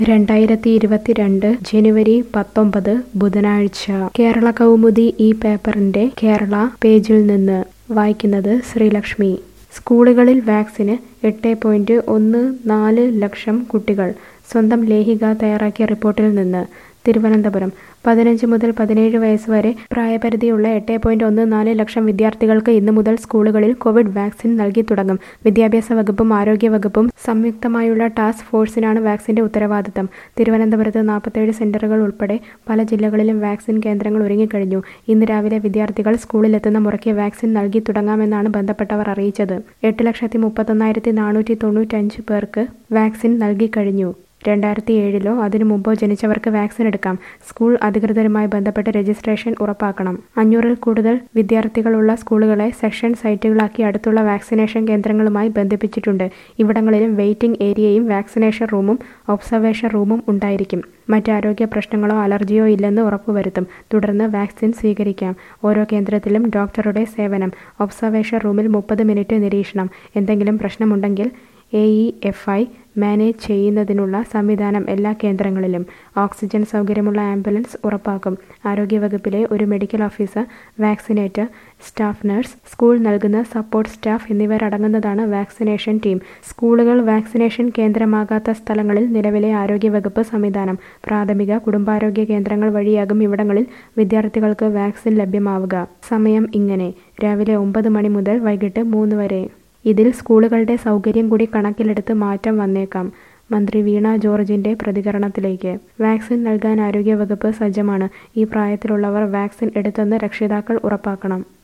രണ്ടായിരത്തി ഇരുപത്തിരണ്ട് ജനുവരി പത്തൊമ്പത് ബുധനാഴ്ച കേരള കൗമുദി ഈ പേപ്പറിന്റെ കേരള പേജിൽ നിന്ന് വായിക്കുന്നത് ശ്രീലക്ഷ്മി സ്കൂളുകളിൽ വാക്സിന് എട്ട് പോയിന്റ് ഒന്ന് നാല് ലക്ഷം കുട്ടികൾ സ്വന്തം ലേഖിക തയ്യാറാക്കിയ റിപ്പോർട്ടിൽ നിന്ന് തിരുവനന്തപുരം പതിനഞ്ച് മുതൽ പതിനേഴ് വയസ്സ് വരെ പ്രായപരിധിയുള്ള എട്ട് പോയിന്റ് ഒന്ന് നാല് ലക്ഷം വിദ്യാർത്ഥികൾക്ക് ഇന്നു മുതൽ സ്കൂളുകളിൽ കോവിഡ് വാക്സിൻ നൽകി തുടങ്ങും വിദ്യാഭ്യാസ വകുപ്പും ആരോഗ്യ വകുപ്പും സംയുക്തമായുള്ള ടാസ്ക് ഫോഴ്സിനാണ് വാക്സിന്റെ ഉത്തരവാദിത്തം തിരുവനന്തപുരത്ത് നാൽപ്പത്തേഴ് സെന്ററുകൾ ഉൾപ്പെടെ പല ജില്ലകളിലും വാക്സിൻ കേന്ദ്രങ്ങൾ ഒരുങ്ങിക്കഴിഞ്ഞു ഇന്ന് രാവിലെ വിദ്യാർത്ഥികൾ സ്കൂളിലെത്തുന്ന മുറയ്ക്ക് വാക്സിൻ നൽകി തുടങ്ങാമെന്നാണ് ബന്ധപ്പെട്ടവർ അറിയിച്ചത് എട്ട് ലക്ഷത്തി മുപ്പത്തൊന്നായിരത്തി നാനൂറ്റി തൊണ്ണൂറ്റഞ്ച് പേർക്ക് വാക്സിൻ നൽകിക്കഴിഞ്ഞു രണ്ടായിരത്തി ഏഴിലോ അതിനു മുമ്പോ ജനിച്ചവർക്ക് വാക്സിൻ എടുക്കാം സ്കൂൾ അധികൃതരുമായി ബന്ധപ്പെട്ട് രജിസ്ട്രേഷൻ ഉറപ്പാക്കണം അഞ്ഞൂറിൽ കൂടുതൽ വിദ്യാർത്ഥികളുള്ള സ്കൂളുകളെ സെക്ഷൻ സൈറ്റുകളാക്കി അടുത്തുള്ള വാക്സിനേഷൻ കേന്ദ്രങ്ങളുമായി ബന്ധിപ്പിച്ചിട്ടുണ്ട് ഇവിടങ്ങളിലും വെയിറ്റിംഗ് ഏരിയയും വാക്സിനേഷൻ റൂമും ഒബ്സർവേഷൻ റൂമും ഉണ്ടായിരിക്കും മറ്റാരോഗ്യ പ്രശ്നങ്ങളോ അലർജിയോ ഇല്ലെന്ന് ഉറപ്പുവരുത്തും തുടർന്ന് വാക്സിൻ സ്വീകരിക്കാം ഓരോ കേന്ദ്രത്തിലും ഡോക്ടറുടെ സേവനം ഒബ്സർവേഷൻ റൂമിൽ മുപ്പത് മിനിറ്റ് നിരീക്ഷണം എന്തെങ്കിലും പ്രശ്നമുണ്ടെങ്കിൽ A E F I manage ചെയ്യുന്നതിനുള്ള സംവിധാനം എല്ലാ കേന്ദ്രങ്ങളിലും ഓക്സിജൻ സൗകര്യമുള്ള ആംബുലൻസ് ഉറപ്പാക്കും ആരോഗ്യവകുപ്പിലെ ഒരു medical officer vaccinator staff nurse school നൽകുന്ന സപ്പോർട്ട് സ്റ്റാഫ് എന്നിവരടങ്ങുന്നതാണ് വാക്സിനേഷൻ ടീം സ്കൂളുകൾ വാക്സിനേഷൻ കേന്ദ്രമാകാത്ത സ്ഥലങ്ങളിൽ നിലവിലെ ആരോഗ്യവകുപ്പ് സംവിധാനം പ്രാഥമിക കുടുംബാരോഗ്യ കേന്ദ്രങ്ങൾ വഴിയാകും ഇവിടങ്ങളിൽ വിദ്യാർത്ഥികൾക്ക് വാക്സിൻ ലഭ്യമാവുക സമയം ഇങ്ങനെ രാവിലെ ഒമ്പത് മണി മുതൽ വൈകിട്ട് മൂന്ന് വരെ ഇതിൽ സ്കൂളുകളുടെ സൗകര്യം കൂടി കണക്കിലെടുത്ത് മാറ്റം വന്നേക്കാം മന്ത്രി വീണ ജോർജിന്റെ പ്രതികരണത്തിലേക്ക് വാക്സിൻ നൽകാൻ ആരോഗ്യവകുപ്പ് സജ്ജമാണ് ഈ പ്രായത്തിലുള്ളവർ വാക്സിൻ എടുത്തെന്ന് രക്ഷിതാക്കൾ ഉറപ്പാക്കണം